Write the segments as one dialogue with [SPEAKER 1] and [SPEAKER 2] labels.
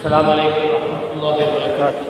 [SPEAKER 1] السلام عليكم ورحمة الله وبركاته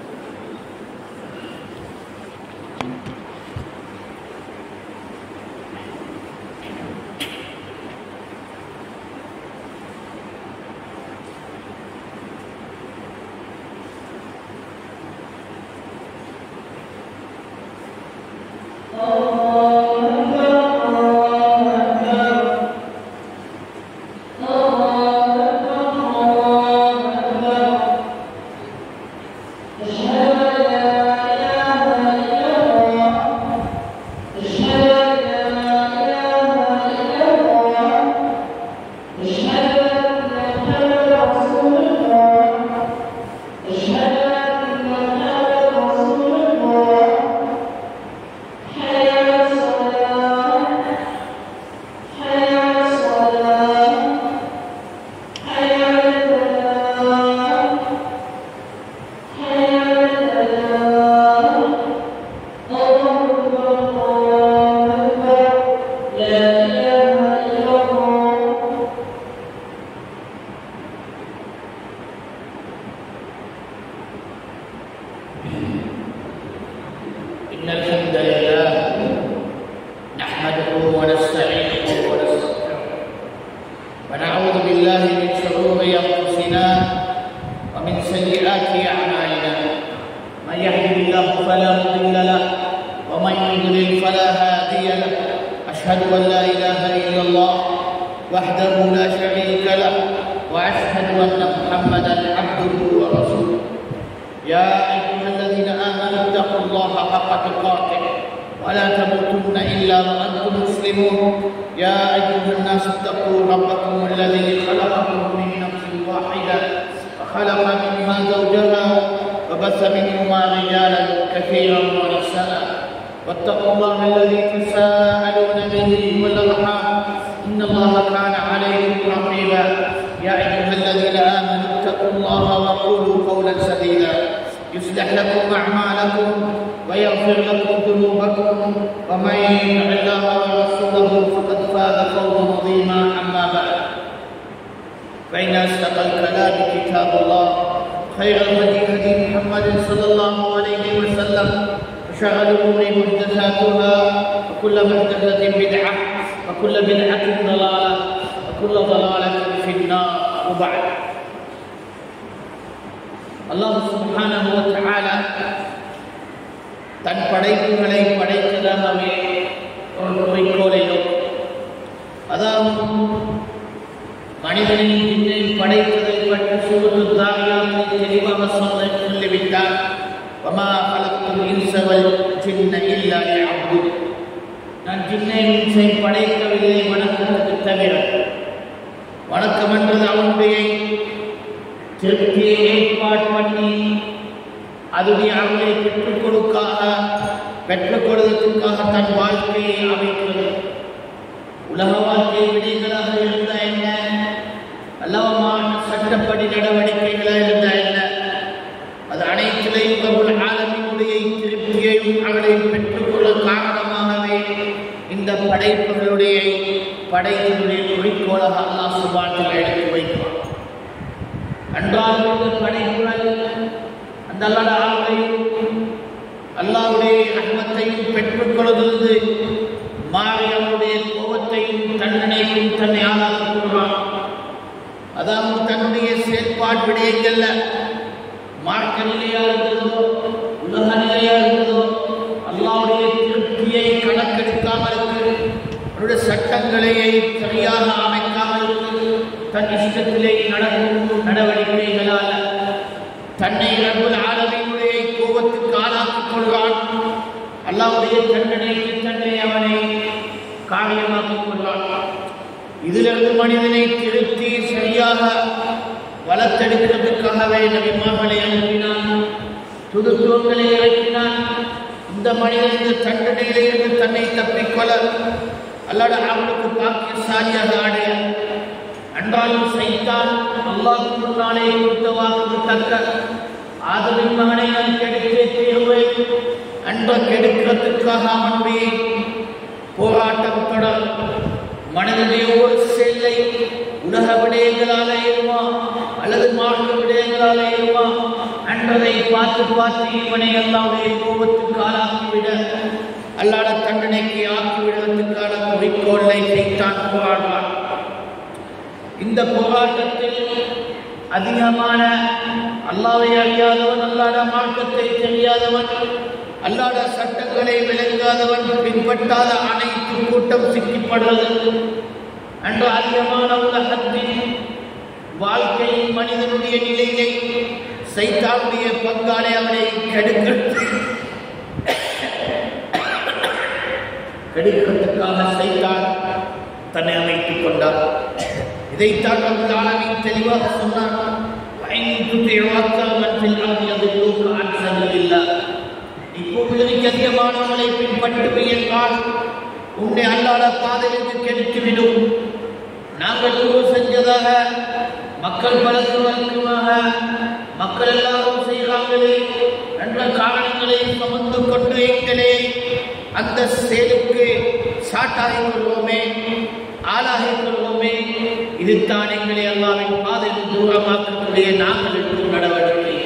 [SPEAKER 1] إن الحمد لله نحمده ونستعينه ونستغفره ونعوذ بالله من شرور أنفسنا ومن سيئات أعمالنا من يهده الله فلا مضل له ومن يضلل فلا هادي له أشهد أن لا إله إلا الله وحده لا شريك له وأشهد أن محمدا عبده ورسوله يا أيها الذين آمنوا اتقوا الله حق تقاته ولا تموتن إلا وأنتم مسلمون يا أيها الناس اتقوا ربكم الذي خلقكم من نفس واحدة وخلق منها زوجها وبث منهما رجالا كثيرا ونساء واتقوا الله الذي تساءلون به والأرحام إن الله كان عليكم رقيبا يا أيها الذين آمنوا اتقوا الله وقولوا قولا سديدا يصلح لكم أعمالكم ويغفر لكم ذنوبكم ومن يطع الله ورسوله فقد فاز فوزا عظيما أما بعد فإن أصدق الكلام كتاب الله خير الهدي هدي محمد صلى الله عليه وسلم وشر الأمور محدثاتها وكل محدثة بدعة وكل بدعة ضلالة وكل ضلالة في النار وبعد அல்லாஹ் சுப்ஹானஹு வ தஆலா தன் படைப்புகளை படைத்ததாகவே ஒரு குறிக்கோளை நோக்கி அதாவது மனிதனின் ஜின்னை படைத்ததை பற்றி சூரத்து தாரியாத்தை தெளிவாக சொல்ல சொல்லிவிட்டார் வமா கலக்கும் இன்சவல் ஜின்ன இல்லா லியஅப்து நான் ஜின்னை இன்சை படைக்கவில்லை வணக்கத்துக்கு தவிர வணக்கம் என்றது அவனுடைய திருப்தியை ஏற்பாடு பண்ணி அதுடைய அவளை பெற்றுக் கொடுக்காக பெற்றுக் கொடுவதற்காக தன் வாழ்க்கையை அமைக்கிறது உலக வாழ்க்கை விடைகளாக இருந்த என்ன அல்லவமான சட்டப்படி நடவடிக்கைகளாக இருந்த என்ன அது அனைத்திலையும் அவள் ஆலமினுடைய திருப்தியையும் அவளை பெற்றுக்கொள்ள காரணமாகவே இந்த படைப்புகளுடைய படைப்பினுடைய குறிக்கோளாக அல்லாஹ் சுபான்கள் எடுத்து வைக்கிறார் அன்றாட படைப்புகள் அந்த அல்லாட ஆவலையும் அல்லாவுடைய அகமத்தையும் பெற்றுக் கொள்வது மாறியவனுடைய கோபத்தையும் தண்டனையும் தன்னை ஆளாக்கிக் கொள்வான் அதாவது தன்னுடைய செயற்பாடு விடயங்கள்ல மார்க்க நிலையா இருந்ததோ உலக நிலையா இருந்ததோ அல்லாவுடைய திருப்தியை கணக்கெடுக்காமல் இருக்கு அவருடைய சட்டங்களை சரியாக அமைக்காமல் இருக்கு தன் இஷ்டத்திலே நடக்கும் நடவடிக்கைகளால் தன்னை ரபுல் ஆலமினுடைய கோபத்துக்கு ஆளாக்கிக் கொள்வான் அல்லாவுடைய தண்டனைக்கு தன்னை அவனை காரியமாக்கிக் கொள்வான் இதிலிருந்து மனிதனை திருத்தி சரியாக வளர்த்தெடுக்கிறதுக்காகவே நபிமார்களை அனுப்பினான் துதுத்துவங்களை இறக்கினான் இந்த மனிதன் இந்த தண்டனையிலிருந்து தன்னை தப்பிக்கொள்ள அல்லாட அவனுக்கு பாக்கியசாலியாக ஆடைய அன்றாலும் சைத்தான் அல்லாஹ் முன்னாலே கொடுத்த வாக்கு தக்க ஆதவின் மகனை நான் கெடுத்தே தீர்வேன் அன்ப கெடுக்கிறதுக்காக அவனுடைய போராட்டம் தொடர் மனதிலே ஒரு செல்லை உலக விடயங்களால இருமா அல்லது மார்க்க விடயங்களால கண்டதை பார்த்து பார்த்து இவனை அல்லாவுடைய கோபத்துக்கு ஆளாக்கிவிட அல்லாட தண்டனைக்கு ஆக்கிவிடுவதற்கான குறிக்கோளை செய்தான் போராடுவான் இந்த போராட்டத்தில் அதிகமான அல்லாவை அறியாதவன் அல்லாட மார்க்கத்தை தெரியாதவன் அல்லாட சட்டங்களை விளங்காதவன் பின்பற்றாத அனைத்து கூட்டம் சிக்கிப்படுறது அன்று அதிகமான உலகத்தின் வாழ்க்கையின் மனிதனுடைய நிலையை சைத்தானுடைய பங்காளி அவனை கெடுக்க கெடுக்கிறதுக்காக சைத்தான் தன்னை அமைத்துக் கொண்டார் இதைத்தான் ரப்பல் ஆலமீன் தெளிவாக சொன்னார் وَإِن تُطِعْ أَكْثَرَ مَنْ فِي الْأَرْضِ يَضِلُّوكَ عَنْ سَبِيلِ اللَّهِ நீ பூமியிற்கு அதிகமானவர்களை பின்பற்றுவி என்றால் உன்னை அல்லாத பாதையிலிருந்து கெடுத்துவிடும் நாங்கள் குரு செஞ்சதாக மக்கள் பலத்து வழக்கமாக மக்கள் எல்லாரும் செய்கிறாங்களே என்ற காரணங்களை சுமந்து கொண்டு எங்களே அந்த செயலுக்கு சாட்டாகிக் கொள்வோமே ஆளாகிக் கொள்வோமே இதுதான் எங்களை அல்லாவின் பாதையில் தூரமாக்கக்கூடிய நாங்கள் எடுக்கும் நடவடிக்கை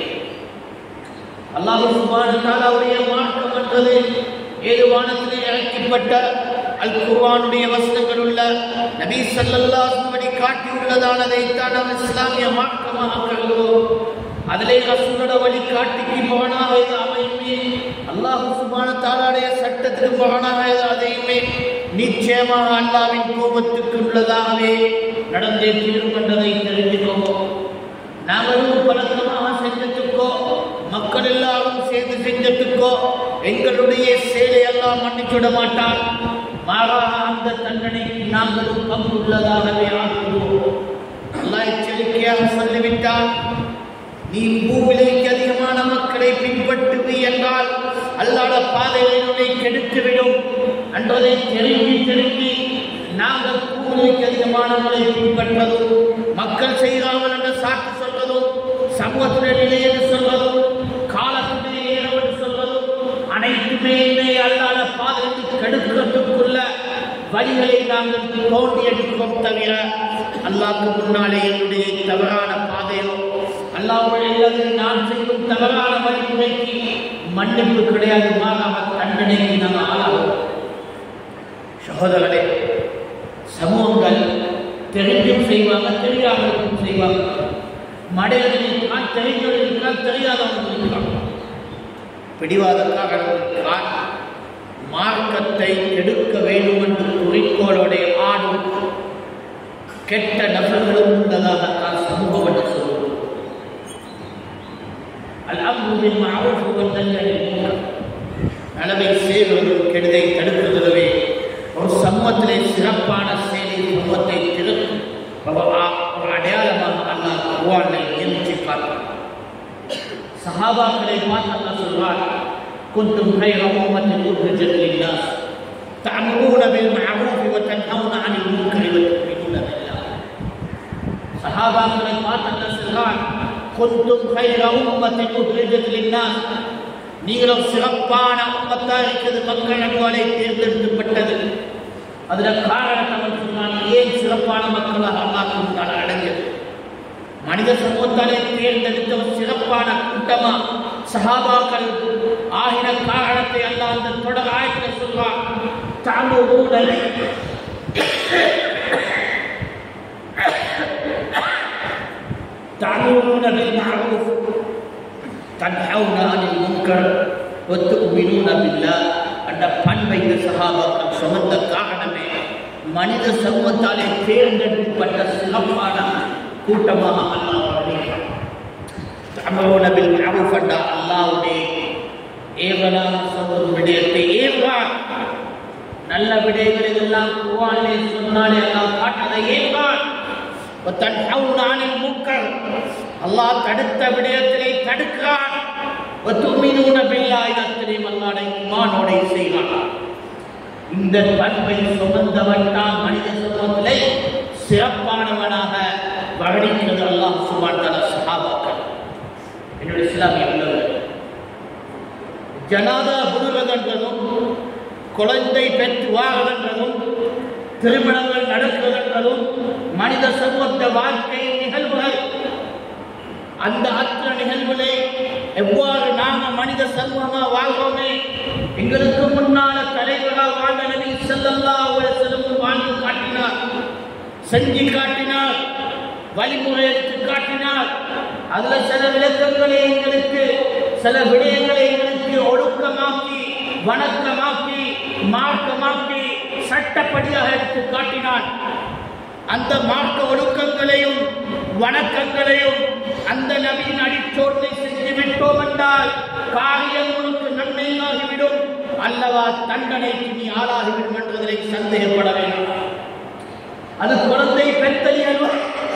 [SPEAKER 1] அல்லாஹு சுபானுடைய மார்க்கம் என்றது ஏழு வானத்திலே இறக்கப்பட்ட அல் குர்ஆனுடைய வசனங்கள் உள்ள நபி ஸல்லல்லாஹு அலைஹி காட்டியுள்ளதானதைத்தான் நாம் இஸ்லாமிய மார்க்கமாக கருதுவோம் அதிலே ரசூலோட வழி காட்டிக்கு மகனாக இது அமையுமே அல்லாஹ் சுபான தாலாடைய சட்டத்திற்கு மகனாக இது அதையுமே நிச்சயமாக அல்லாவின் கோபத்துக்கு உள்ளதாகவே நடந்தே தீரும் என்றதை தெரிஞ்சுக்கோங்க நாங்களும் பழக்கமாக செஞ்சதுக்கோ மக்கள் எல்லாரும் சேர்ந்து செஞ்சதுக்கோ எங்களுடைய செயலை எல்லாம் மன்னிச்சுட மாட்டான் மாறாக அந்த தண்டனைக்கு நாங்களும் பங்குள்ளதாகவே ஆக்குவோம் அல்லாஹ் எச்சரிக்கையாக சொல்லிவிட்டான் நீ பூவிலைக்கு அதிகமான மக்களை பின்பற்றுவி என்றால் அல்லாட பாதையை உன்னை கெடுத்துவிடும் என்றதை தெரிவி தெரிவி நாங்கள் பூவிலைக்கு அதிகமானவர்களை பின்பற்றதும் மக்கள் செய்கிறார்கள் என்று சாட்சி சொல்வதும் சமூகத்துடைய நிலை என்று சொல்வதும் காலத்துடைய நேரம் என்று சொல்வதும் அனைத்துமே அல்லாத பாதைக்கு கெடுக்கிறதுக்குள்ள வழிகளை நாங்கள் தோண்டி எடுக்கிறோம் தவிர அல்லாஹ்க்கு முன்னாலே என்னுடைய தவறான பாதையோ அல்லாஹ்வுடைய நான் செய்யும் தவறான வழிமுறைக்கு மன்னிப்பு கிடையாது மாறாக தண்டனைக்கு நாம் ஆளாகும் சகோதரர்களே சமூகங்கள் தெரிஞ்சும் செய்வாங்க தெரியாமலும் செய்வாங்க மடையர்கள் தெரிஞ்சவர்கள் தெரியாதவங்க இருக்காங்க பிடிவாதக்காரர்கள் மார்க்கத்தை கெடுக்க வேண்டும் என்று குறிக்கோளுடைய ஆடும் கெட்ட நபர்களும் உள்ளதாகத்தான் சமூகம் என்று சொல்லுவோம் அல்அம்ருபில் மஅரூஃப் வன் நஹ்யி அனில் முன்கர் நலவை செய்வதும் கெடுதை தடுப்பதுவே ஒரு சமூகத்திலே சிறப்பான செயலை சமூகத்தை திருக்கும் ஒரு அடையாளமாக அல்லாஹ் குர்ஆனை நியமித்து காட்டுகிறார் சஹாபாக்களை பார்த்து அல்லாஹ் சொல்வார் كنتم خير أمة أخرجت للناس تأمرون بالمعروف وتنهون عن المنكر وتؤمنون بالله சஹாபாக்களை பார்த்து அல்லாஹ் சொல்வார் كنتم خير أمة أخرجت للناس நீங்களும் சிறப்பான உம்மத்தா இருக்கிறது மக்கள் நடுவாலை தேர்ந்தெடுக்கப்பட்டது அதுல காரணத்தை அவன் சொன்னான் ஏன் சிறப்பான மக்களாக அல்லாஹ் அடங்கியது மனித சமூகத்தாலே தேர்ந்தெடுத்த ஒரு சிறப்பான கூட்டமா சஹாபாக்கள் ஆகின காரணத்தை அல்லாஹ் அந்த தொடர் ஆயத்தில் சொல்வார் தாமுடலை تعملون بالمعروف تنهون عن المنكر وتؤمنون بالله அந்த பண்பை இந்த சகாபாக்கள் சுமந்த காரணமே மனித சமூகத்தாலே தேர்ந்தெடுக்கப்பட்ட சிறப்பான கூட்டமாக அல்லாஹ் தமரோன பில் மஅரூஃப் என்ற அல்லாஹ்வுடைய ஏவலாக சொல்லும் விடயத்தை ஏவான் நல்ல விடயங்களை எல்லாம் குர்ஆனிலே சொன்னாலே அல்லாஹ் காட்டதை ஏவான் وتنحون عن المنكر அல்லாஹ் தடுத்த விடயத்திலே தடுக்கிறான் وتؤمنون بالله இதத்திலே அல்லாஹ்வை ஈமானோட செய்கிறான் இந்த பண்பை சுமந்தவன் தான் மனித சமூகத்திலே சிறப்பானவனாக வர்ணிக்கிறது அல்லாஹ் சுபான் தலா சஹாபாக்கள் என்னுடைய இஸ்லாமிய உள்ளவர்கள் ஜனாதா புடுவதென்றதும் குழந்தை பெற்று வாழ்வதென்றதும் திருமணங்கள் நடக்கிறதென்றதும் மனித சமூகத்த வாழ்க்கை நிகழ்வுகள் அந்த அத்தனை நிகழ்வுகளை எவ்வாறு நாங்க மனித சமூகமா வாழ்வோமே எங்களுக்கு முன்னால தலைவராக வாழ்ந்த நபி ஸல்லல்லாஹு அலைஹி வஸல்லம் வாழ்ந்து காட்டினார் செஞ்சு காட்டினார் வழிமுறை எடுத்து காட்டினார் அதுல சில விளக்கங்களை எங்களுக்கு சில விடயங்களை எங்களுக்கு ஒழுக்கமாக்கி வணக்கமாக்கி மார்க்கமாக்கி சட்டப்படியாக எடுத்து காட்டினான் அந்த மார்க்க ஒழுக்கங்களையும் வணக்கங்களையும் அந்த நபியின் அடிச்சோட்டை செஞ்சு விட்டோம் என்றால் காரியம் உனக்கு நன்மையாகிவிடும் அல்லவா தண்டனைக்கு நீ ஆளாகிவிடும் என்பதில் சந்தேகப்பட வேண்டும் அது குழந்தை பெத்தலி அல்ல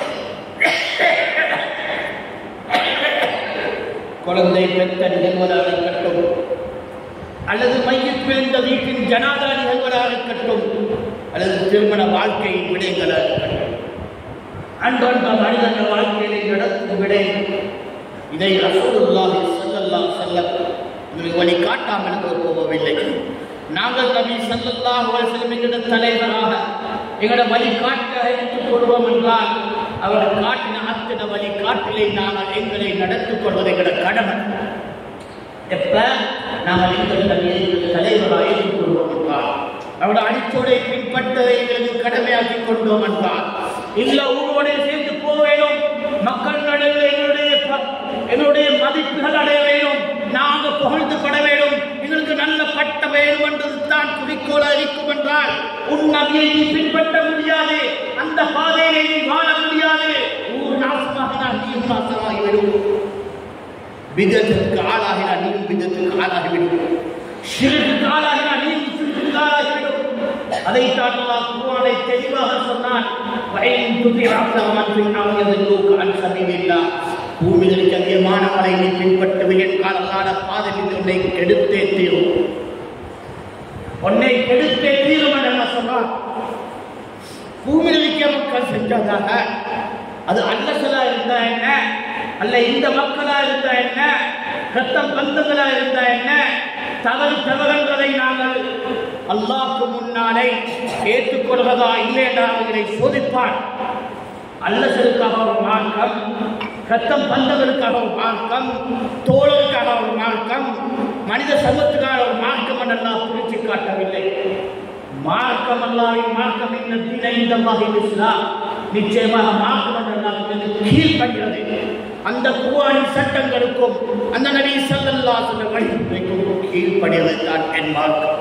[SPEAKER 1] குழந்தை பெத்தல் என்பதாக இருக்கட்டும் அல்லது மையத் பிறந்த வீட்டின் ஜனாதா நிகழ்வதாக இருக்கட்டும் அல்லது திருமண வாழ்க்கையின் விடயங்களாக இருக்கட்டும் அன்றன்ற மனிதன வாழ்க்கையிலே நடக்கும் விடை இதை ரசூலுல்லாஹி ஸல்லல்லாஹு அலைஹி வஸல்லம் உங்களுக்கு வழி காட்டாமல் இருக்க போகவில்லை நாங்கள் நபி ஸல்லல்லாஹு அலைஹி வஸல்லம் எங்களோட தலைவராக எங்களோட வழி காட்ட எடுத்துக் கொள்வோம் என்றால் அவர் காட்டின அத்தனை வழி காட்டிலே நாங்கள் எங்களை நடத்திக் கொள்வது எங்களோட கடமை எப்ப நாங்கள் எங்கள் எங்கள் தலைவராக ஏற்றுக்கொள்வோம் என்றால் அவருடைய அடிச்சோடை பின்பற்றதை எங்களுக்கு கடமையாக்கி கொண்டோம் என்றால் இல்ல ஊரோட சேர்ந்து போக வேண்டும் மக்கள் நடுவில் எங்களுடைய ப- எங்களுடைய மதிப்புகள் அடைய வேண்டும் நாங்க புகழ்ந்து பட வேண்டும் எங்களுக்கு நல்ல பட்ட வேண்டும் என்பது தான் குறிக்கோள் இருக்கும் என்றால் உன் நபியை நீ பின்பற்ற முடியாது அந்த பாதையிலே நீ வாழ முடியாது ஊர் நாசமாகினால் நீயும் நாசமாகிவிடும் விதத்திற்கு ஆளாகினால் நீயும் விதத்துக்கு ஆளாகிவிடும் ஷிருக்கு ஆளாகினால் நீயும் ஷிருக்கு ஆளாகிவிடும் அதைத்தான் அல்லாஹ் குர்ஆனை தெளிவாக சொன்னான் வயலின் துதி ஆப்தமன் பின்னாக எதிர்லோக்கு அன் சபீலில்லாஹ் பூமிகளுக்கு அதிகமானவரை நீ பின்பற்றுவி என் காலமான பாதையில் உன்னை கெடுத்தே தீரும் உன்னை கெடுத்தே தீரும் என்று என்ன சொன்னான் பூமியிலிருக்க மக்கள் செஞ்சதாக அது அல்லசலா இருந்தா என்ன அல்ல இந்த மக்களா இருந்தா என்ன ரத்தம் பந்தங்களா இருந்தா என்ன தவறு தவறுகளை நாங்கள் அல்லாஹ்க்கு முன்னாலே ஏற்றுக்கொள்வதா இல்லை என்று அவர்களை சோதிப்பான் அல்லசலுக்காக ஒரு மார்க்கம் ரத்தம் பந்தங்களுக்காக ஒரு மார்க்கம் தோழருக்காக ஒரு மார்க்கம் மனித சமூகத்துக்காக ஒரு மார்க்கம் என்றெல்லாம் பிரித்து காட்டவில்லை மார்க்கம் அல்லாவின் மார்க்கம் என்ன தீன இந்த வகையில் இஸ்லாம் நிச்சயமாக மார்க்கம் என்றெல்லாம் கீழ்படுகிறது அந்த குர்ஆனின் சட்டங்களுக்கும் அந்த நபி ஸல்லல்லாஹு அலைஹி வஸல்லம் கீழ்ப்படிவது தான் என் மார்க்கம்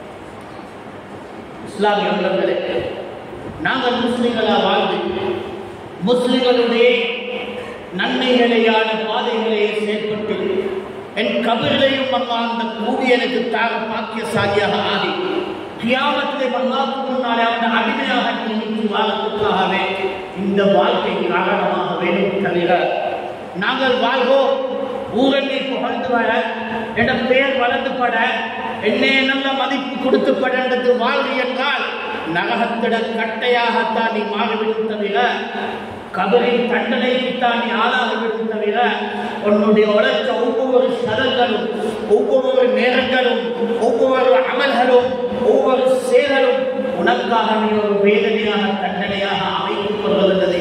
[SPEAKER 1] இஸ்லாமிய உள்ளங்களே நாங்கள் முஸ்லிம்களா வாழ்ந்து முஸ்லிம்களுடைய நன்மைகளையான பாதைகளையே செயல்பட்டு என் கபிலையும் அல்லா அந்த கூடி எனக்கு தாக பாக்கியசாலியாக ஆகி கியாமத்திலே அல்லாஹ்க்கு முன்னாலே அவன் அடிமையாக நினைத்து வாழ்வதற்காகவே இந்த வாழ்க்கை காரணமாக வேண்டும் தவிர நாங்கள் வாழ்வோம் ஊரங்கை புகழ்ந்து வர என் பெயர் வளர்ந்து பட என்னே நல்ல மதிப்பு கொடுத்து படன்றது வாழ்வு என்றால் நரகத்திட கட்டையாகத்தான் நீ மாறிவிடும் தவிர கபரின் தண்டனைக்குத்தான் நீ ஆளாகிவிடும் தவிர உன்னுடைய உழைச்ச ஒவ்வொரு சதங்களும் ஒவ்வொரு நேரங்களும் ஒவ்வொரு அமல்களும் ஒவ்வொரு செயல்களும் உனக்காக நீ ஒரு வேதனையாக தண்டனையாக அமைத்துக் கொள்வதை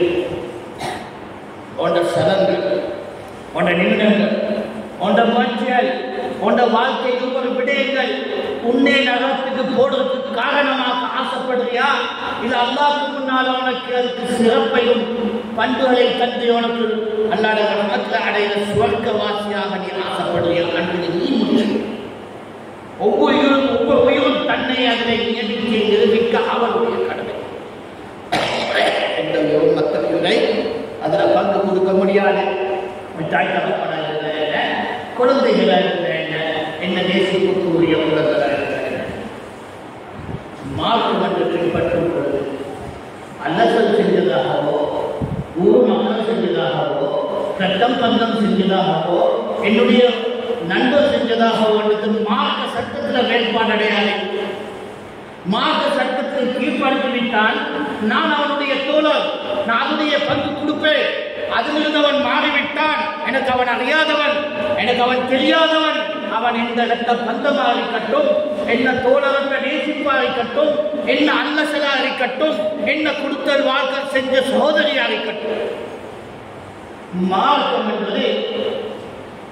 [SPEAKER 1] உண்ட சதங்கள் உண்ட நிமிடங்கள் உண்ட முயற்சிகள் உண்ட வாழ்க்கை ஒவ்வொரு விடயங்கள் உன்னை நகரத்துக்கு போடுறதுக்கு காரணமாக ஆசைப்படுறியா இது அல்லாஹ்க்கு முன்னால் உனக்கு அதுக்கு சிறப்பையும் பண்புகளை தந்து உனக்கு அல்லாட கிரமத்தில் அடைகிற சுவர்க்க வாசியாக நீ ஆசைப்படுறியா கண்டு நீ முடியும் ஒவ்வொரு உயிரும் ஒவ்வொரு உயிரும் தன்னை அதனை நியமிக்க நிரூபிக்க அவனுடைய கடமை எந்த உயிரும் மற்ற உயிரை அதில் பங்கு கொடுக்க முடியாது மிட்டாய் தகப்பன என்ன குழந்தைகளா இருந்த என்ன என்ன நேசிக்கக்கூடிய குழந்தைகளா இருந்த என்ன மார்க்கம் என்று பின்பற்றும் பொழுது அல்லசல் செஞ்சதாகவோ ஊர் மக்கள் செஞ்சதாகவோ சட்டம் பந்தம் செஞ்சதாகவோ என்னுடைய நண்பர் செஞ்சதாகவோ என்பது மார்க்க சட்டத்தில் வேட்பாடு அடையாது மார்க்க சட்டத்தில் கீழ்ப்படுத்திவிட்டால் நான் அவனுடைய தோழர் நான் அவனுடைய பங்கு கொடுப்பேன் அதிலிருந்து அவன் மாறிவிட்டான் எனக்கு அவன் அறியாதவன் எனக்கு அவன் தெரியாதவன் அவன் இந்த இடத்த பந்தமாக இருக்கட்டும் என்ன தோழர் என்ற நேசிப்பாக இருக்கட்டும் என்ன அல்லசலா இருக்கட்டும் என்ன கொடுத்தல் வாழ்க்கை செஞ்ச சகோதரியாக இருக்கட்டும் மார்க்கம் என்பது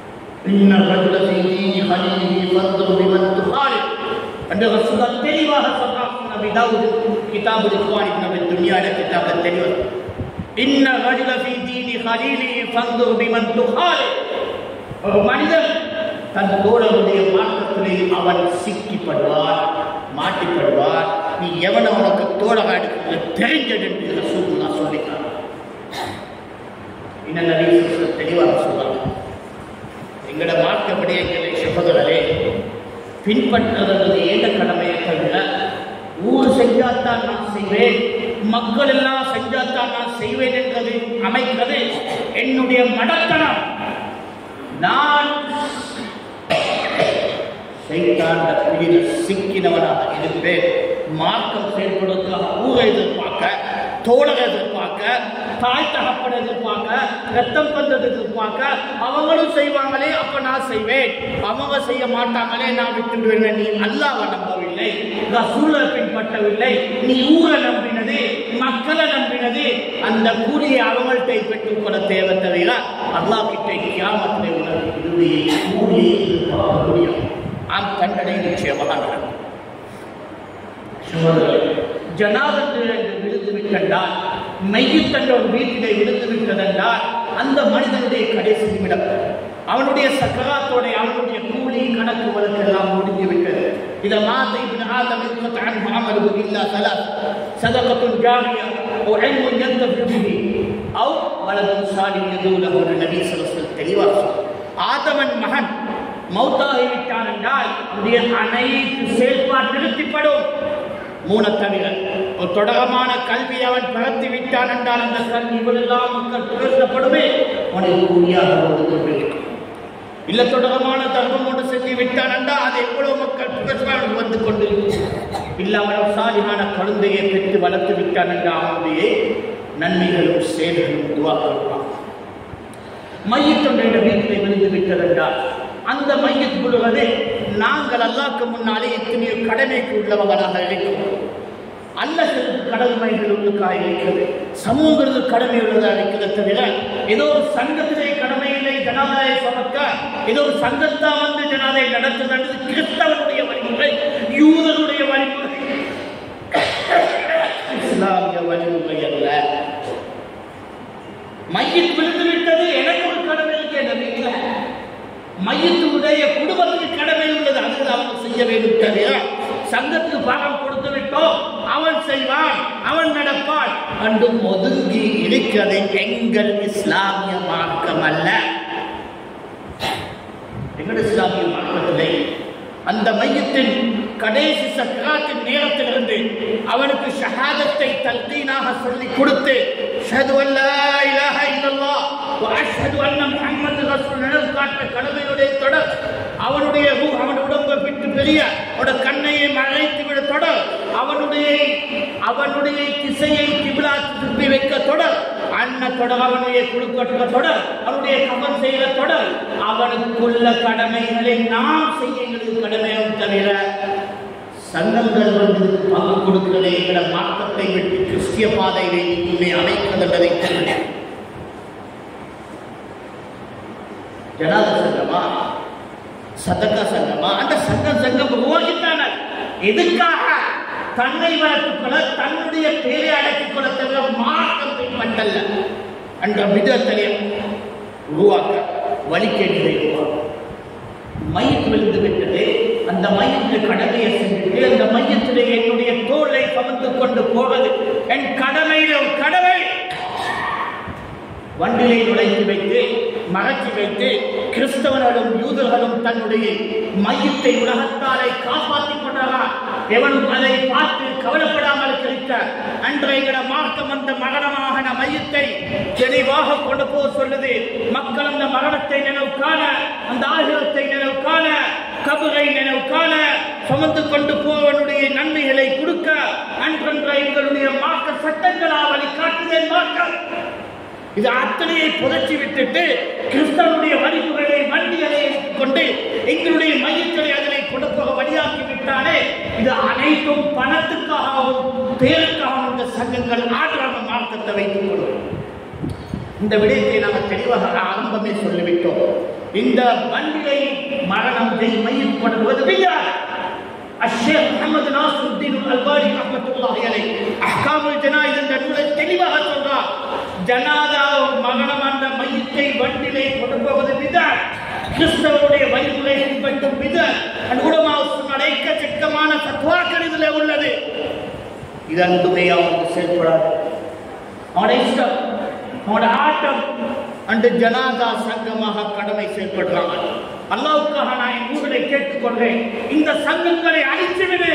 [SPEAKER 1] இன்ன ரஜுல ஃபீ தீனி ஹலீலிஹி ஃபன்துர் பிமன் துஹாலிப் என்று ரசூலுல்லாஹ் தெளிவாக சொல்றாங்க நபி தாவூத் கிதாபுல் இக்வான் இப்னு துன்யாட கிதாப தெளிவாக இன்ன ரஜுல ஃபீ தீனி ஹலீலிஹி ஃபன்துர் பிமன் துஹாலிப் ஒரு மனிதன் தன் தோழனுடைய மாற்றத்திலே அவன் சிக்கிப்படுவார் மாட்டிப்படுவார் நீ எவனை உனக்கு தோழக எடுக்கிறது தெரிஞ்சது என்று ரசூலுல்லாஹ் சொல்லிட்டார் இன்னும் நபி தெளிவாக சொல்றாங்க எங்களோட மார்க்க விடயங்களை சகோதரரே பின்பற்றுறது ஏத கடமையை தவிர ஊர் செஞ்சாத்தான் நான் செய்வேன் மக்கள் எல்லாம் செஞ்சாத்தான் நான் செய்வேன் என்றது அமைக்கிறது என்னுடைய மடத்தனம் நான் சைத்தான் பிடியில் சிக்கினவனாக இருப்பேன் மார்க்கம் செயல்படுவதற்காக ஊரை எதிர்பார்க்க தோழரை எதிர்பார்க்க தாய் தகப்பனை எதிர்பார்க்க ரத்தம் பந்தத்தை எதிர்பார்க்க அவங்களும் செய்வாங்களே அப்ப நான் செய்வேன் அவங்க செய்ய மாட்டாங்களே நான் விட்டுடுவேன் நீ அல்லாவை நம்பவில்லை ரசூலை பின்பற்றவில்லை நீ ஊரை நம்பினது மக்களை நம்பினது அந்த கூலியை அவங்கள்ட்ட பெற்றுக்கொள்ள தேவை தவிர அல்லாஹ் கிட்ட கியாமத்திலே உனக்கு இறுதியை கூலியை எதிர்பார்க்க முடியும் ஆம் தண்டனை நிச்சயமாக நடக்கும் சகோதரர்களே, ஜனாதத்து என்று விழுந்து விட்டென்றால் மையத்தன்ற ஒரு வீட்டிலே விழுந்து விட்டதென்றால் அந்த மனிதனுடைய கடைசி நிமிடம் அவனுடைய சக்கராத்தோட அவனுடைய கூலி கணக்கு வழக்கு எல்லாம் முடிஞ்சு விட்டது இதை மாத இப்னு ஆதம் இன்கத் அன்ஹு அமலுஹு இல்லா ثلاث صدقة جارية أو علم ينتفع به أو ولد صالح يدعو له النبي صلى الله عليه وسلم தெளிவாக சொன்னார். ஆதமன் மகன் மௌத்தாகிவிட்டான் என்றால் அவருடைய அனைத்து செயல்பாடு நிறுத்திப்படும் மூண தவிர ஒரு தொடரமான கல்வி அவன் பரத்தி விட்டான் என்றால் அந்த கல்வி இவரெல்லாம் மக்கள் புரட்டப்படுமே அவனுக்கு கூலியாக வந்து கொண்டிருக்கும் இல்ல தொடரமான தர்மம் ஒன்று செஞ்சு விட்டான் என்றால் அது எவ்வளவு மக்கள் புகழ்ச்சி வந்து கொண்டிருக்கும் இல்ல அவன் சாலியான குழந்தையை பெற்று வளர்த்து விட்டான் என்றால் அவனுடைய நன்மைகளும் செயல்களும் உருவாக்கலாம் மையத்தொன்றைய வீட்டில் விழுந்து விட்டதென்றால் அந்த மையத் முழுவது நாங்கள் அல்லாக்கு முன்னாலே எத்தனையோ கடமைக்கு உள்ளவங்களாக இருக்கிறோம் அல்லது கடமைகள் உள்ளுக்காக இருக்கிறது சமூகங்களுக்கு கடமை உள்ளதாக இருக்கிறது தவிர ஏதோ ஒரு சங்கத்திலே கடமையிலே ஜனாதாயை சுமக்க ஏதோ ஒரு சங்கத்தா வந்து ஜனாதை நடத்துவது கிறிஸ்தவனுடைய வழிமுறை யூதனுடைய வழிமுறை இஸ்லாமிய வழிமுறை அல்ல மையத் விழுந்து விட்டது எனக்கு ஒரு கடமை இருக்கு என்ற வீட்டில் மையத்தினுடைய குடும்பத்துக்கு கடமை உள்ளது அது அவங்க செய்ய வேண்டும் தவிர சங்கத்துக்கு பாகம் கொடுத்து விட்டோம் அவன் செய்வான் அவன் நடப்பான் என்று ஒதுங்கி இருக்கிறது எங்கள் இஸ்லாமிய மார்க்கம் அல்ல எங்கள் இஸ்லாமிய மார்க்கத்திலே அந்த மையத்தின் கடைசி சக்கராத்தின் நேரத்திலிருந்து அவனுக்கு ஷஹாதத்தை தல்கீனாக சொல்லிக் கொடுத்து ஷஹது அல்லா இலாஹ இல்லல்லாஹ் வ அஷ்ஹது அன்ன முஹம்மது ரசூல் நிழல் காட்ட கடமையுடைய தொடர் அவனுடைய ரூ அவன் உடம்பை விட்டு பெரிய அவனோட கண்ணையை மறைத்து விட தொடர் அவனுடைய அவனுடைய திசையை கிபிலா திருப்பி வைக்க தொடர் அன்ன தொடர் அவனுடைய குடுக்கட்ட தொடர் அவனுடைய கவன் செய்கிற தொடர் அவனுக்குள்ள கடமைகளை நாம் செய்ய எங்களுக்கு கடமையும் தவிர சங்கங்கள் வந்து பங்கு கொடுக்கிறதை எங்களை மாற்றத்தை விட்டு கிறிஸ்திய பாதையை உன்னை அமைக்கிறது என்பதை தெரியல ஜனாத சங்கமா சதக்க சங்கமா அந்த சங்கம் சங்கம் உருவாக்கித்தான எதுக்காக தன்னை வளர்த்துக் கொள்ள தன்னுடைய பேரை அடக்கிக் கொள்ள தவிர மாற்றம் பின்பற்றல்ல என்ற விதத்திலே உருவாக்க வழிகேடுகளை உருவாக்க மையத்து விழுந்து விட்டது அந்த மையத்தில் கடமையை செஞ்சுட்டு அந்த மையத்திலே என்னுடைய தோலை கமந்து கொண்டு போவது என் கடமையில ஒரு கடமை வண்டியை நுழைத்து வைத்து மறைச்சி வைத்து கிறிஸ்தவர்களும் யூதர்களும் தன்னுடைய மையத்தை உலகத்தாரை காப்பாற்றிக் கொண்டாரா எவனும் அதை பார்த்து கவலைப்படாமல் இருக்க அன்றைய மார்க்கம் அந்த மரணமான மையத்தை தெளிவாக கொண்டு போக சொல்லுது மக்கள் அந்த மரணத்தை நினைவு காண அந்த ஆகிரத்தை நினைவு காண கபரை நினைவு காண சுமந்து கொண்டு போவனுடைய நன்மைகளை கொடுக்க அன்றென்ற எங்களுடைய மார்க்க சட்டங்களா வழி காட்டுதல் மார்க்கம் இது அத்தனையை புதைச்சி விட்டுட்டு கிறிஸ்தவனுடைய வழிமுறைகளை வண்டிகளை கொண்டு எங்களுடைய மையங்களை அதனை கொடுப்பக வழியாக்கி விட்டாலே இது அனைத்தும் பணத்துக்காகவும் பேருக்காகவும் இந்த சங்கங்கள் ஆற்றாக மார்க்கத்தை வைத்துக் கொள்ளும் இந்த விடயத்தை நாங்கள் தெளிவாக ஆரம்பமே சொல்லிவிட்டோம் இந்த வண்டிலை மரணம் செய் மையப்படுவது பின்னால் الشيخ محمد ناصر الدين الألباني رحمة الله عليه أحكام الجنائز என்ற நூலை தெளிவாக சொல்றார் ஜனாதா மகனம் அந்த மையத்தை வண்டிலை கொடுப்பது விதான் கிறிஸ்தவருடைய வழிமுறை பின்பற்றும் விதம் அனுகுணமாக எக்கச்சக்கமான சத்வாக்கள் இதில் உள்ளது இதன் துணை அவனுக்கு செயல்படாது அவனோட இஷ்டம் அவனோட ஆட்டம் அந்த ஜனாதா சங்கமாக கடமை செயல்படுறாங்க அல்லாவுக்காக நான் என் ஊர்களை கேட்டுக்கொள்றேன் இந்த சங்கங்களை அழித்துவிடு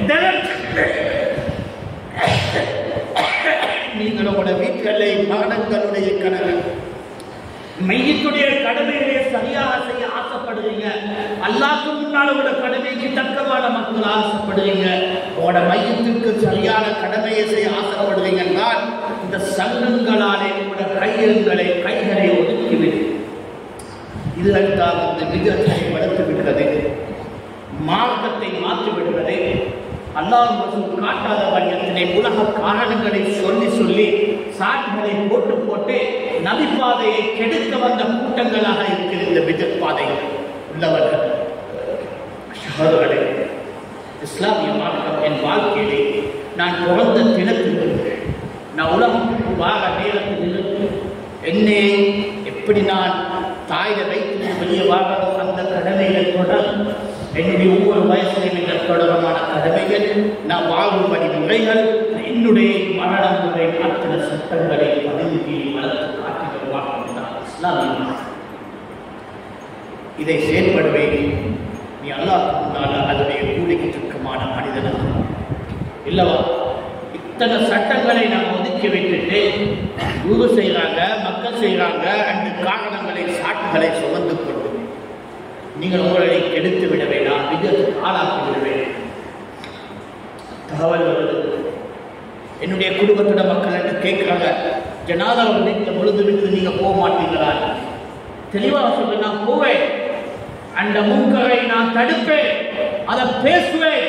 [SPEAKER 1] நீங்கள் உங்களோட வீட்டுகளை மகனங்களுடைய கடமை மையத்துடைய கடமைகளை சரியாக செய்ய ஆசைப்படுறீங்க அல்லாக்கு முன்னால் உங்களோட கடமைக்கு தக்கமான மக்கள் ஆசைப்படுறீங்க உங்களோட மையத்திற்கு சரியான கடமையை செய்ய ஆசைப்படுறீங்கன்னா இந்த சங்கங்களாலே உங்களோட கையெழுங்களை கைகளை ஒதுக்கிவிடு இதுதான் இந்த விதத்தை வளர்த்து விடுகிறது மார்க்கத்தை மாற்றி விடுகிறது அல்லாஹ் ரசூல் காட்டாத வண்ணத்தினை உலக காரணங்களை சொல்லி சொல்லி சாட்டுகளை போட்டு போட்டு நபிப்பாதையை கெடுக்க வந்த கூட்டங்களாக இருக்கிற இந்த விஜத் பாதைகள் உள்ளவர்கள் சகோதரர்களே இஸ்லாமிய மார்க்கம் என் வாழ்க்கையிலே நான் பிறந்த தினத்திலிருந்து நான் உலகத்துக்கு வார நேரத்தில் இருந்து என்னை எப்படி நான் தாயில வைத்து வெளியே வாழறோ அந்த கடமைகள் தொடரும் என்னுடைய ஒவ்வொரு வயசிலும் இந்த தொடரமான கடமைகள் நான் வாழும் வழிமுறைகள் என்னுடைய மரணம் முறை அத்தனை சட்டங்களை பதிவு வளர்த்து காட்டி வருவார்கள் இஸ்லாமிய மார்க்கம். இதை செயல்படுவேன் நீ அல்லாஹ் முன்னால் அதனுடைய கூலிக்கு தக்கமான மனிதனாக இல்லவா இத்தனை சட்டங்களை நாம் ஒதுக்கி விட்டுட்டு குரு செய்கிறாங்க மக்கள் செய்கிறாங்க அந்த காரணங்களை சாட்டுகளை சுமந்து கொண்டு நீங்கள் உங்களை கெடுத்து விட வேண்டாம் விதத்துக்கு ஆளாக்கி விட வேண்டாம் தகவல் வருது என்னுடைய குடும்பத்தோட மக்கள் என்ன கேட்குறாங்க ஜனாதா வீட்டில் பொழுது விட்டு நீங்கள் போக மாட்டீங்களா தெளிவாக சொல்ல நான் போவேன் அந்த முன்கரை நான் தடுப்பேன் அதை பேசுவேன்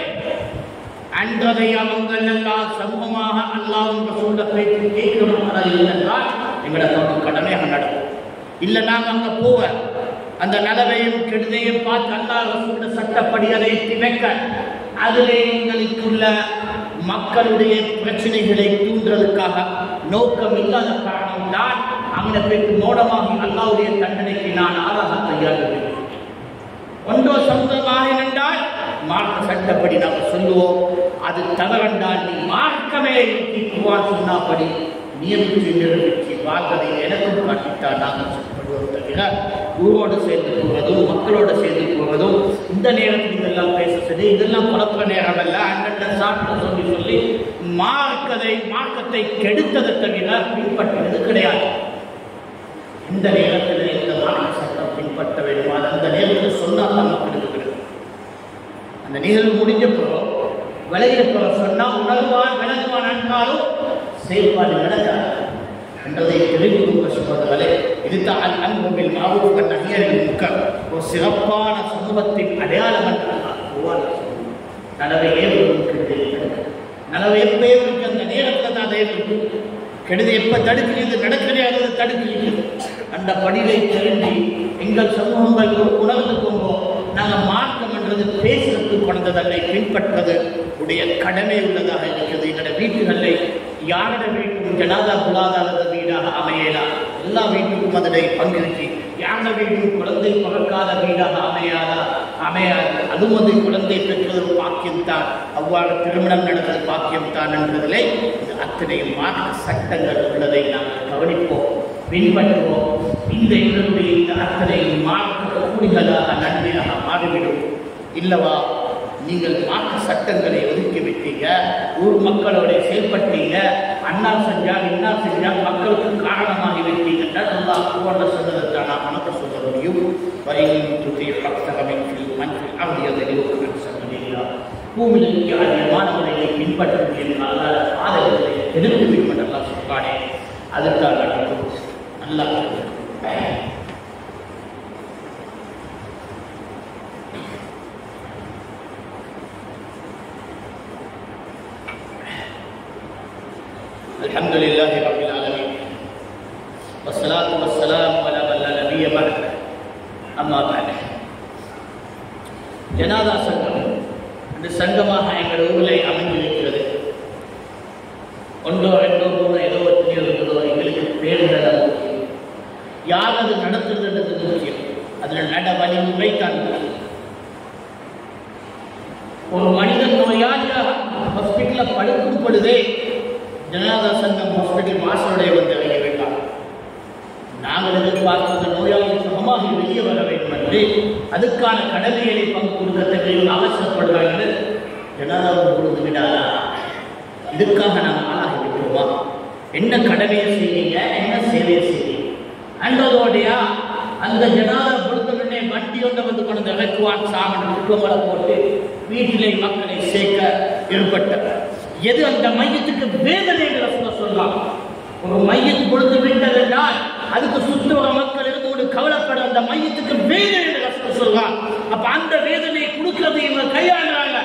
[SPEAKER 1] அன்றதை அவங்கள் எல்லாம் சமூகமாக அல்லாவும் சொல்ல பேச்சு கேட்கணும் அது இல்லைன்றால் எங்களோட நம்ம கடமையாக நடக்கும் இல்லை நாங்கள் அங்கே போவேன் அந்த நலவையும் கெடுதையும் பார்த்து அல்லாஹ் ரசூல சட்டப்படி அதை திணைக்க அதிலே எங்களுக்குள்ள மக்களுடைய பிரச்சனைகளை தூண்டுறதுக்காக நோக்கம் இல்லாத காரணம் தான் அங்கே போய் மோடமாகி அல்லாவுடைய தண்டனைக்கு நான் ஆளாக தயாரிக்கிறேன் ஒன்றோ சொந்தமாக நின்றால் மார்க்க சட்டப்படி நாம் சொல்லுவோம் அது தவறென்றால் நீ மார்க்கமே குவான் சொன்னாப்படி நியமித்து நிரூபித்து வாழ்வதை எனக்கும் காட்டித்தான் நாங்கள் சொல்லுவோம் தவிர ஊரோடு சேர்ந்து போவதும் மக்களோடு சேர்ந்து போவதும் இந்த நேரத்தில் இதெல்லாம் பேச சரி இதெல்லாம் குழப்ப நேரம் அல்ல அண்ணன் சாப்பிட்டு சொல்லி சொல்லி மார்க்கதை மார்க்கத்தை கெடுத்ததை தவிர பின்பற்றுவது கிடையாது இந்த நேரத்தில் இந்த மார்க்க சட்டம் பின்பற்ற வேண்டும் அது அந்த நேரத்தில் சொன்னால் தான் மக்களுக்கு கிடைக்கும் அந்த நிகழ்வு முடிஞ்சப்போ விளையிறப்போ சொன்னால் உணர்வான் விளங்குவான் என்றாலும் செயல்பாடு நடக்காது என்றதை தெரிந்து கொண்ட சகோதரர்களே இதுதான் அல் அன்புமில் மாவுக்கு நகையரின் முக்கம் ஒரு சிறப்பான சமூகத்தின் அடையாளம் என்று நலவை ஏற்படுத்தி நலவை எப்போ ஏற்படுத்தி அந்த நேரத்தில் தான் அதை ஏற்படுத்தி கெடுதி எப்ப தடுக்கிறீங்க நடக்கிறது தடுக்கிறீங்க அந்த படியை தெரிந்து எங்கள் சமூகங்கள் உணர்ந்து கொண்டோ நாங்கள் மார்க்கம் என்றது பேசுறதுக்கு கொண்டதல்ல பின்பற்றது உடைய கடமை உள்ளதாக இருக்கிறது எங்களோட வீட்டுகளில் யாரோட வீட்டும் ஜனாதா பொருளாதார வீடாக அமையலாம் எல்லா வீட்டுக்கும் அதனை பங்கிருக்கு யாரோட வீடும் குழந்தை பிறக்காத வீடாக அமையாதா அமையாது அதுவும் அது குழந்தை பெற்றது ஒரு பாக்கியம்தான் அவ்வாறு திருமணம் நடந்தது பாக்கியம்தான் என்றதிலே இது அத்தனை மார்க்க சட்டங்கள் உள்ளதை நாங்கள் கவனிப்போம் பின்பற்றுவோம் இந்த எங்களுடைய இந்த அத்தனை மார்க்க கூலிகளாக நன்மையாக மாறிவிடும் இல்லவா நீங்கள் மாற்று சட்டங்களை ஒதுக்கி விட்டீங்க ஊர் மக்களோட செயல்பட்டீங்க அண்ணா செஞ்சா இன்னா செஞ்சா மக்களுக்கு காரணமாகி விட்டீங்கன்னா நல்லா பூர்ண சொன்னதை நான் மனத்தை சொல்ல முடியும் வரையும் துதி பக்தகமின் மண்ணில் அவதியதை சொல்லுகிறீர்களா பூமியில் இருக்க அதிகமான முறையை பின்பற்றும் என்றால் ஆதரவுகளை எதிர்ப்பு பின்பற்றலாம் சொல்றானே அதுக்காக நடக்கும் நல்லா الحمد لله رب العالمين والصلاة والسلام على من لا نبي بعده அம்மா தானே ஜனாதா சங்கம் இந்த சங்கமாக எங்கள் ஊரில் அமைந்திருக்கிறது ஒன்றோ ரெண்டோ மூணோ ஏதோ எத்தனையோ இருக்குதோ எங்களுக்கு பேருந்தல் அது முக்கியம். யார் அது நடத்துறதுன்றது முக்கியம் அதில் நட வழிமுறை தான் முக்கியம். ஒரு மனிதன் நோயாளியாக ஹாஸ்பிட்டலில் படுக்கும் பொழுதே ஜனதா சங்கம் ஹாஸ்பிட்டல் மாசனுடைய வந்து இறங்க வேண்டாம் நாங்கள் எதிர்பார்த்தது நோயாளி சுகமாக வெளியே வர வேண்டும் என்று அதுக்கான கடமைகளை பங்கு கொடுக்க தேவையில் அவசரப்படுறாங்க ஜனதாவை கொடுத்து விடாதா இதுக்காக நாங்கள் ஆளாகி விட்டுருவோம் என்ன கடமையை செய்வீங்க என்ன சேவையை செய்வீங்க அன்றதோடையா அந்த ஜனாதா பொறுத்தவனே வண்டி ஒன்றை வந்து கொண்டு இறக்குவான் சாமன் குடும்பங்களை போட்டு வீட்டிலே மக்களை சேர்க்க ஏற்பட்ட எது அந்த மையத்துக்கு வேதனை என்று ரசூலுல்லாஹ் சொல்லலாம் ஒரு மையத்து கொடுத்து விட்டது என்றால் அதுக்கு சுற்றுவர மக்கள் இருந்து ஒரு கவலைப்பட அந்த மையத்துக்கு வேதனை என்று ரசூலுல்லாஹ் சொல்றான் அப்ப அந்த வேதனையை கொடுக்கிறது இவங்க கையாளுறாங்க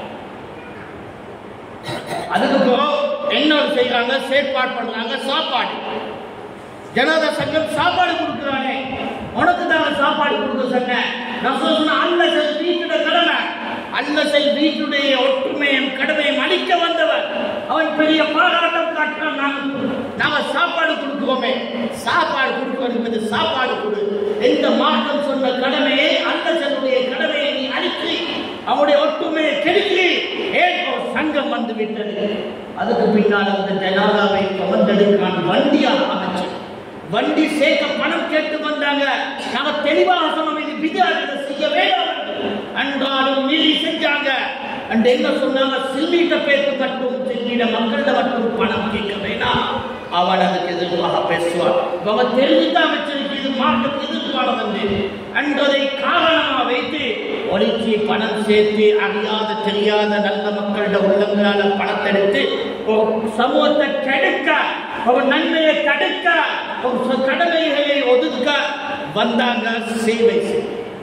[SPEAKER 1] அதுக்கு பிறகு என்ன செய்யறாங்க செயற்பாடு பண்றாங்க சாப்பாடு ஜனதா சங்கம் சாப்பாடு கொடுக்குறானே உனக்கு தாங்க சாப்பாடு கொடுக்க சொன்னேன் நான் சொன்ன அல்ல செல் வீட்டுட கடமை அல்ல செல் வீட்டுடைய ஒற்றுமையும் கடமையும் அளிக்க வந்தவர் அவன் பெரிய பாராட்டம் காட்டுறான் நாங்க நாங்க சாப்பாடு கொடுக்குவோமே சாப்பாடு கொடுக்குவோம் என்பது சாப்பாடு கொடு எந்த மாற்றம் சொன்ன கடமையை அல்ல செல்லுடைய கடமையை நீ அளித்து அவனுடைய ஒற்றுமையை கெடுக்கி ஏன் ஒரு சங்கம் வந்து விட்டது அதுக்கு பின்னால் அந்த ஜனாதாவை கவர்ந்தெடுக்கான் வண்டியாக அமைச்சு வண்டி சேர்க்க பணம் கேட்டு வந்தாங்க நாம தெளிவாக சொன்னோம் இது விதியாளர்கள் செய்ய வேண்டாம் என்று. அன்றாடம் மீறி செஞ்சாங்க அண்ட் என்ன சொன்னாங்க சில்லிட்ட பேருக்கு மட்டும் சில்லிட மக்கள்கிட்ட மட்டும் பணம் கேட்க வேணாம் அவன் அதுக்கு எதிர்ப்பாக பேசுவான் இப்ப அவன் தெரிஞ்சுதான் வச்சிருக்கு இது மார்க்கம் எதிர்ப்பான வந்து அன்றதை காரணமாக வைத்து ஒளிச்சி பணம் சேர்த்து அறியாத தெரியாத நல்ல மக்களிட உள்ளங்களால பணத்தை எடுத்து ஒரு சமூகத்தை கெடுக்க ஒரு நன்மையை தடுக்க ஒரு ச- கடமைகளை ஒதுக்க வந்தாங்க சேவை செய்ய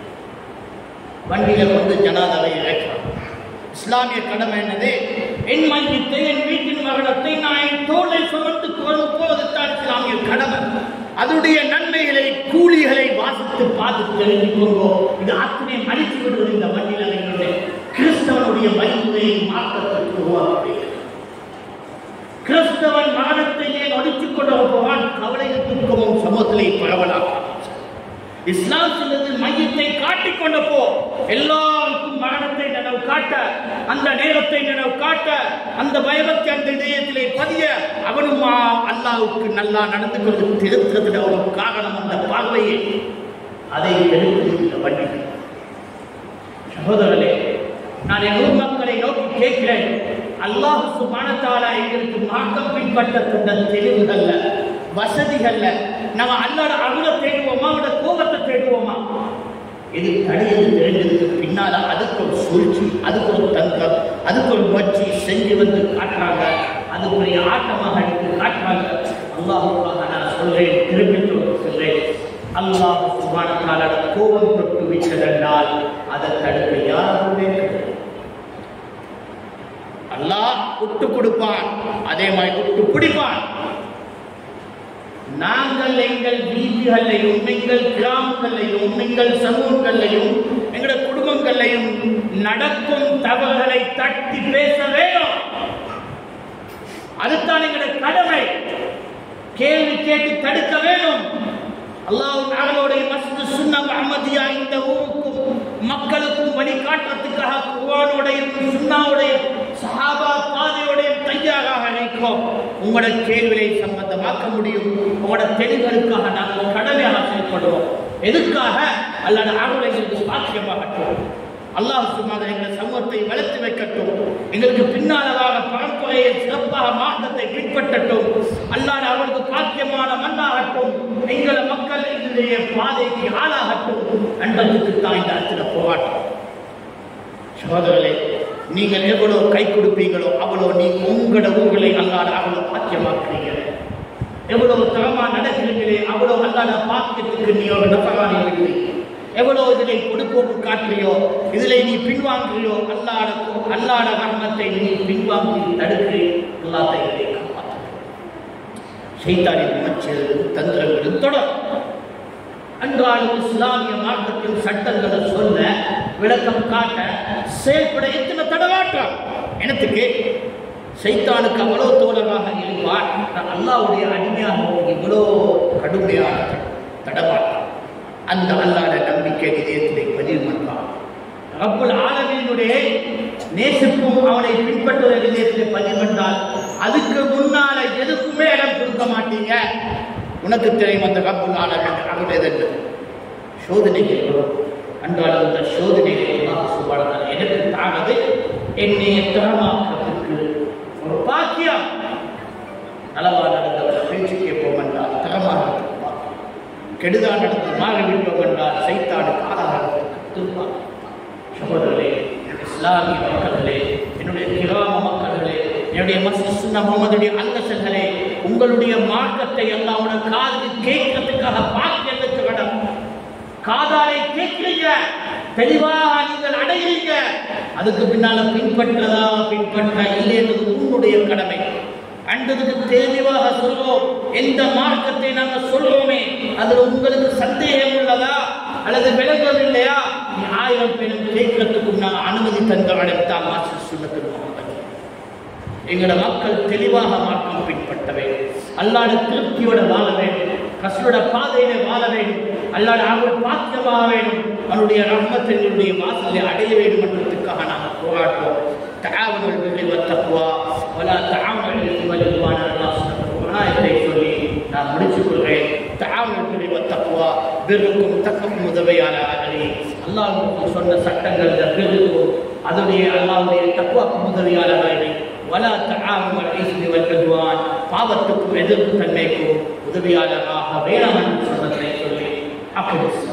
[SPEAKER 1] வண்டியில கொண்டு ஜனாதாவை இறக்கிறான் இஸ்லாமிய கடமை என்னது என் மையத்தை என் வீட்டின் மரணத்தை நான் என் தோளை சுமந்து கொண்டு போவதுதான் இஸ்லாமிய கடமை அதனுடைய நன்மைகளை கூலிகளை வாசித்து பார்த்து தெரிந்து கொண்டோ இது அத்தனை மடித்து விடுவது இந்த வண்டியில் அமைகிறது கிறிஸ்தவனுடைய வழிமுறையை மாற்றத்திற்கு உருவாக்குகிறது கிறிஸ்தவன் மரணத்தையே நொடித்துக் கொண்டு போவான் கவலையும் துக்கமும் சமூகத்திலே பரவலாகும் இஸ்லாத்திலிருந்து மையத்தை காட்டிக் கொண்டு போ எல்லாருக்கும் மரணத்தை நினைவு காட்ட அந்த நேரத்தை நினைவு காட்ட அந்த பயபத்தை அந்த இதயத்திலே பதிய அவனும் ஆ, அல்லாஹ்வுக்கு நல்லா நடந்து கொண்டு திருத்தத்தில் ஒரு காரணம் அந்த பார்வையை அதை எடுத்து இந்த வண்டி சகோதரர்களே நான் என் ஊர் மக்களை நோக்கி கேட்கிறேன் அல்லாஹ் சுபானத்தாலா எங்களுக்கு மார்க்கம் பின்பற்ற தந்த தெளிவுகள்ல வசதிகள்ல நம்ம அல்லாட அருளை தேடுவோமா அவட கோபத்தை தேடுவோமா இது தனியது தெரிஞ்சதுக்கு பின்னால அதுக்கு ஒரு சூழ்ச்சி அதுக்கு ஒரு தந்திரம் அதுக்கு ஒரு முயற்சி செஞ்சு வந்து காட்டுறாங்க அதுக்குரிய ஆட்டமாக எடுத்து காட்டுறாங்க அல்லாஹுக்காக நான் சொல்றேன் திருப்பி சொல்றேன் அல்லாஹ் சுபானத்தாலோட கோபம் தொட்டு விட்டதென்றால் அதை தடுக்க யாருமே கிடையாது. அல்லாஹ் விட்டு கொடுப்பான் அதே மாதிரி விட்டு பிடிப்பான் நாங்கள் எங்கள் வீடுகளையும் எங்கள் கிராமங்களையும் எங்கள் சமூகங்களையும் எங்களுடைய குடும்பங்களையும் நடக்கும் தவறுகளை தட்டி பேச வேண்டும் அதுதான் எங்களுடைய கடமை கேள்வி கேட்டு தடுக்க வேண்டும் அல்லாஹ் நாங்களுடைய மஸ்ஜித் சுன்னா அஹமதியா இந்த ஊருக்கும் மக்களுக்கும் வழிகாட்டுறதுக்காக குர்ஆனோடையும் சுன்னாவுடையும் சஹாபா பாதையோடையும் தயாராக இருக்கிறோம் உங்களோட கேள்வியை சம்பந்தமாக்க முடியும் உங்களோட தெளிவுகளுக்காக நாங்கள் கடமையாக செயல்படுவோம் எதுக்காக அல்லாத ஆர்வலைகளுக்கு சாட்சியமாகட்டும் அல்லாஹ் சும்மா எங்கள் சமூகத்தை வளர்த்து வைக்கட்டும் எங்களுக்கு பின்னாலவாக பரம்பரையை சிறப்பாக மாற்றத்தை பின்பற்றட்டும் அல்லாத அவர்களுக்கு பாக்கியமான மண்ணாகட்டும் எங்களை மக்கள் இதனுடைய பாதைக்கு ஆளாகட்டும் என்பதற்கு தான் இந்த அச்சில போராட்டம் சகோதரர்களே நீங்கள் எவ்வளவு கை கொடுப்பீங்களோ அவ்வளோ நீ உங்களோட ஊர்களை அல்லாத அவ்வளோ பாக்கியமாக்குறீங்க எவ்வளவு தரமா நடக்கிறீங்களே அவ்வளவு அல்லாத பாக்கியத்துக்கு நீ ஒரு நபராக இருக்கிறீங்க எவ்வளவு இதிலே கொடுப்போம் காட்டுறியோ இதிலே நீ பின்வாங்குறியோ அல்லாட அல்லாட கர்மத்தை நீ பின்வாங்கி தடுக்கிறேன் அல்லாத்தை இதை காப்பாற்று சைத்தானின் முயற்சிகளும் தந்திரங்களும் தொடரும் அன்றாடும் இஸ்லாமிய மார்க்கத்தின் சட்டங்களை சொல்ல விளக்கம் காட்ட செயல்பட எத்தனை தடவாட்டம் எனத்துக்கு சைத்தானுக்கு அவ்வளோ தோழராக இருப்பார் நான் அல்லாவுடைய அடிமையாக இவ்வளோ கடுமையாக தடவாட்டம் அந்த அல்லாத நம்பிக்கை இதயத்திலே பதிவு பண்ணான் ரப்புல் ஆலமீனுடைய நேசிப்பும் அவனை பின்பற்றுவதை இதயத்திலே பதிவு பண்ணால் அதுக்கு முன்னால எதுக்குமே இடம் கொடுக்க மாட்டீங்க உனக்கு தெரியும் அந்த ரப்புல் ஆலமீன் அவருடையது சோதனைகள் வரும். அன்றாடம் இந்த சோதனைகளை அல்லாஹ் சுப்ஹானஹு வ தஆலா எனக்கு தானது என்னை தரமாக்கிறதுக்கு ஒரு பாக்கியம் நலவா நடந்த பேச்சு கேட்போம் என்றால் தரமாக இருப்பார். கெடுதா நடந்து மாறி விட்டோம் என்றால் சைத்தாடு காலகாலத்துக்கு திருப்பார் சகோதரர்களே இஸ்லாமிய மக்களே என்னுடைய கிராம மக்களே என்னுடைய மசிஸ்ன முகமதுடைய அங்கசங்களே உங்களுடைய மார்க்கத்தை எல்லாம் உன காதில் கேட்கறதுக்காக பாக்கியத்துக்கு கடன் காதாலை கேட்கிறீங்க தெளிவாக நீங்கள் அடைகிறீங்க அதுக்கு பின்னால பின்பற்றதா பின்பற்ற இல்லை என்பது உன்னுடைய கடமை அன்றதுக்கு தெளிவாக சொல்வோம் எந்த மார்க்கத்தை நாங்கள் சொல்றோமே அதுல உங்களுக்கு சந்தேகம் உள்ளதா அல்லது விளங்கவில்லையா நீ ஆயிரம் பேரும் கேட்கறதுக்கு நான் அனுமதி தந்த அடைத்தான் மாஸ்டர் சுண்ணத்தில் முகமது எங்களோட மக்கள் தெளிவாக மார்க்கம் பின்பற்ற வேண்டும் அல்லாட திருப்தியோட வாழ வேண்டும் கசரோட பாதையில வாழ வேண்டும் அல்லாட அவள் பாக்கியமாக வேண்டும் அவனுடைய ரஹ்மத்தினுடைய வாசலை அடைய வேண்டும் என்பதற்காக நாங்கள் போராடுவோம் தாவணல் விரிவ தக்குவா வலா தாவணல் விரிவான ஆயத்தை சொல்லி நான் முடிச்சுக் கொள்கிறேன் தாவணல் விரிவ தக்குவா வெறுக்கும் தக்கம் உதவியாளர்களே அல்லாஹ் சொன்ன சட்டங்கள் இந்த பெருக்கும் அதனுடைய அல்லாவுடைய தக்குவாக்கும் உதவியாளர்களை வலா தஆமுல் இஸ்மி வல் உத்வான் பாவத்துக்கும் எதிர்ப்பு தன்மைக்கும் உதவியாளராக வேளாண் சொன்னதை சொல்லி அப்படி